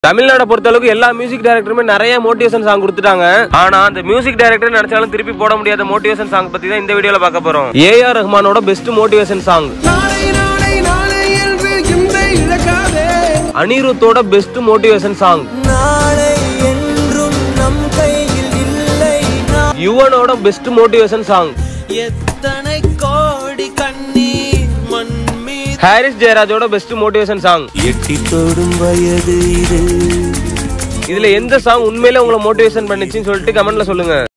தமிழ்நாடை பொறுத்தளவுக்கு எல்லா மியூசிக் டைரக்டருமே நிறைய மோட்டிவேஷன் சாங் கொடுத்துட்டாங்க ஆனா அந்த மியூசிக் டைரக்டர் நினைச்சாலும் திருப்பி போட முடியாத மோட்டிவேஷன் சாங் பத்தி தான் இந்த வீடியோல பார்க்க போறோம் ஏஆர் ரஹ்மானோட பெஸ்ட் மோட்டிவேஷன் சாங் நாளை நாளை நாளை என்று இன்றை இழக்காதே அனிருத்தோட பெஸ்ட் மோட்டிவேஷன் சாங் நாளை என்றும் நம் கையில் இல்லை நாம் யுவனோட பெஸ்ட் மோட்டிவேஷன் சாங் எத்தனை கோடி கண்ணீர் மண் மீது ஹாரிஸ் ஜெயராஜோட பெஸ்ட் மோட்டிவேஷன் சாங் எட்டி தொடும் வயது இது இதுல எந்த சாங் உண்மையிலே உங்களை மோட்டிவேஷன் பண்ணுச்சுன்னு சொல்லிட்டு கமெண்ட்ல சொல்லுங்க